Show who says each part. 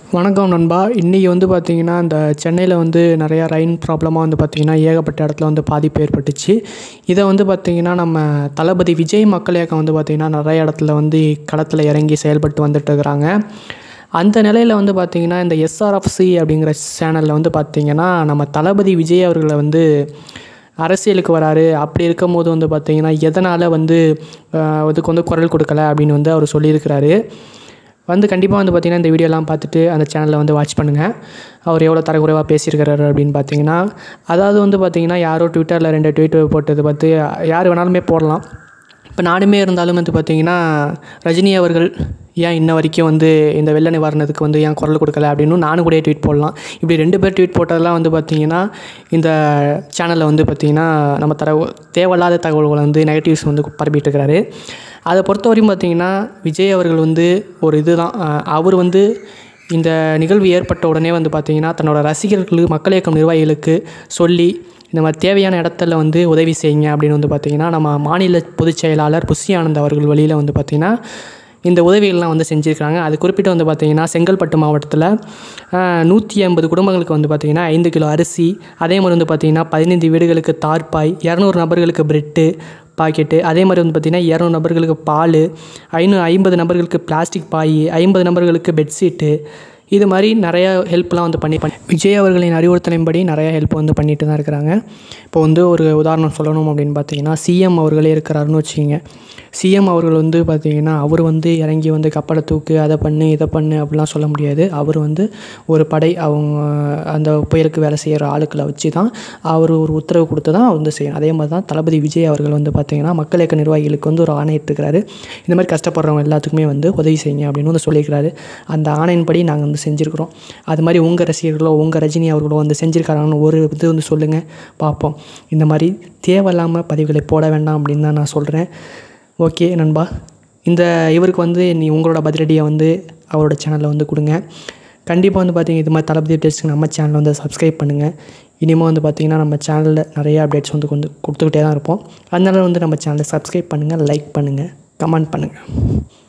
Speaker 1: வணக்கம் நண்பா இன்றைக்கி வந்து பார்த்திங்கன்னா இந்த சென்னையில் வந்து நிறையா ரெயின் ப்ராப்ளமாக வந்து பார்த்திங்கன்னா ஏகப்பட்ட இடத்துல வந்து பாதிப்பு ஏற்பட்டுச்சு இதை வந்து பார்த்திங்கன்னா நம்ம தளபதி விஜய் மக்கள் இயக்கம் வந்து பார்த்திங்கன்னா நிறைய இடத்துல வந்து களத்தில் இறங்கி செயல்பட்டு வந்துட்டு இருக்கிறாங்க அந்த நிலையில் வந்து பார்த்திங்கன்னா இந்த எஸ்ஆர்எஃப்சி அப்படிங்கிற சேனலில் வந்து பார்த்திங்கன்னா நம்ம தளபதி விஜய் அவர்களை வந்து அரசியலுக்கு வராரு அப்படி இருக்கும்போது வந்து பார்த்திங்கன்னா எதனால் வந்து ஆஹ், இதுக்கு வந்து குரல் கொடுக்கல அப்படின்னு வந்து அவர் சொல்லியிருக்கிறாரு வந்து கண்டிப்பாக வந்து பார்த்திங்கன்னா இந்த வீடியோலாம் பார்த்துட்டு அந்த சேனலை வந்து வாட்ச் பண்ணுங்கள் அவர் எவ்வளோ தரக்குறைவாக பேசியிருக்கிறாரு அப்படின்னு பார்த்தீங்கன்னா அதாவது வந்து பார்த்திங்கன்னா யாரோ ட்விட்டரில் ரெண்டு ட்வீட் போட்டது பார்த்து யார் வேணாலுமே போடலாம் இப்போ நானுமே இருந்தாலும் வந்து பார்த்திங்கன்னா ரஜினி அவர்கள் ஏன் இன்ன வரைக்கும் வந்து இந்த வெள்ள நிவாரணத்துக்கு வந்து ஏன் குரல் கொடுக்கல அப்படின்னு நானும் கூட ட்வீட் போடலாம் இப்படி ரெண்டு பேர் ட்வீட் போட்டதெல்லாம் வந்து பார்த்திங்கன்னா இந்த சேனலில் வந்து பார்த்திங்கன்னா நம்ம தர தேவையில்லாத தகவல்களை வந்து நெகட்டிவ்ஸ் வந்து பரப்பிட்டு இருக்கிறாரு அதை பொறுத்தவரையும் பார்த்திங்கன்னா விஜய் அவர்கள் வந்து ஒரு இதுதான் அஹ் அவர் வந்து இந்த நிகழ்வு ஏற்பட்ட உடனே வந்து பார்த்திங்கன்னா தன்னோட ரசிகர்களுக்கு மக்கள் இயக்கம் நிர்வாகிகளுக்கு சொல்லி இந்த மாதிரி தேவையான இடத்துல வந்து உதவி செய்யுங்க அப்படின்னு வந்து பார்த்திங்கன்னா நம்ம மாநில பொதுச் செயலாளர் புஷி ஆனந்த் அவர்கள் வழியில் வந்து பார்த்திங்கன்னா இந்த உதவிகள்லாம் வந்து செஞ்சுருக்காங்க அது குறிப்பிட்டு வந்து பார்த்திங்கன்னா செங்கல்பட்டு மாவட்டத்தில் நூற்றி ஐம்பது குடும்பங்களுக்கு வந்து பார்த்திங்கன்னா ஐந்து கிலோ அரிசி அதே மாதிரி வந்து பார்த்திங்கன்னா பதினைந்து வீடுகளுக்கு தார்பாய் இரநூறு நபர்களுக்கு பிரெட்டு பாக்கெட்டு அதே மாதிரி வந்து பார்த்திங்கன்னா இரநூறு நபர்களுக்கு பால் ஐநூறு ஐம்பது நபர்களுக்கு பிளாஸ்டிக் பாய் ஐம்பது நபர்களுக்கு பெட்ஷீட்டு இது மாதிரி நிறையா ஹெல்ப்லாம் வந்து பண்ணி பண்ணி விஜய் அவர்களின் அறிவுறுத்தலின்படி நிறையா ஹெல்ப் வந்து பண்ணிட்டு தான் இருக்கிறாங்க இப்போ வந்து ஒரு உதாரணம் சொல்லணும் அப்படின்னு பார்த்தீங்கன்னா சிஎம் அவர்களே இருக்கிறாருன்னு வச்சுக்கிங்க சிஎம் அவர்கள் வந்து பார்த்தீங்கன்னா அவர் வந்து இறங்கி வந்து கப்பலை தூக்கு அதை பண்ணு இதை பண்ணு அப்படிலாம் சொல்ல முடியாது அவர் வந்து ஒரு படை அவங்க அந்த புயலுக்கு வேலை செய்கிற ஆளுக்களை வச்சு தான் அவர் ஒரு உத்தரவு கொடுத்து தான் வந்து செய்யணும் அதே மாதிரி தான் தளபதி விஜய் அவர்கள் வந்து பார்த்தீங்கன்னா மக்கள் இயக்க நிர்வாகிகளுக்கு வந்து ஒரு ஆணை இட்டிருக்கிறாரு இந்த மாதிரி கஷ்டப்படுறவங்க எல்லாத்துக்குமே வந்து உதவி செய்யுங்க அப்படின்னு வந்து சொல்லியிருக்கிறாரு அந்த ஆணையின்படி நாங்கள் வந்து செஞ்சுருக்கிறோம் அது மாதிரி உங்கள் ரசிகர்களோ உங்கள் ரஜினி அவர்களோ வந்து செஞ்சுருக்காங்கன்னு ஒரு இது வந்து சொல்லுங்கள் பார்ப்போம் இந்த மாதிரி தேவையில்லாமல் பதிவுகளை போட வேண்டாம் அப்படின்னு தான் நான் சொல்கிறேன் ஓகே நண்பா இந்த இவருக்கு வந்து நீ உங்களோட பதிலடியை வந்து அவரோட சேனலில் வந்து கொடுங்க கண்டிப்பாக வந்து பார்த்தீங்க இது மாதிரி தளபதி அப்டேட்ஸ்க்கு நம்ம சேனலை வந்து சப்ஸ்கிரைப் பண்ணுங்கள் இனிமேல் வந்து பார்த்திங்கன்னா நம்ம சேனலில் நிறைய அப்டேட்ஸ் வந்து கொண்டு கொடுத்துக்கிட்டே தான் இருப்போம் அதனால வந்து நம்ம சேனலை சப்ஸ்கிரைப் பண்ணுங்கள் லைக் பண்ணுங்கள் கமெண்ட் பண்ணுங்கள்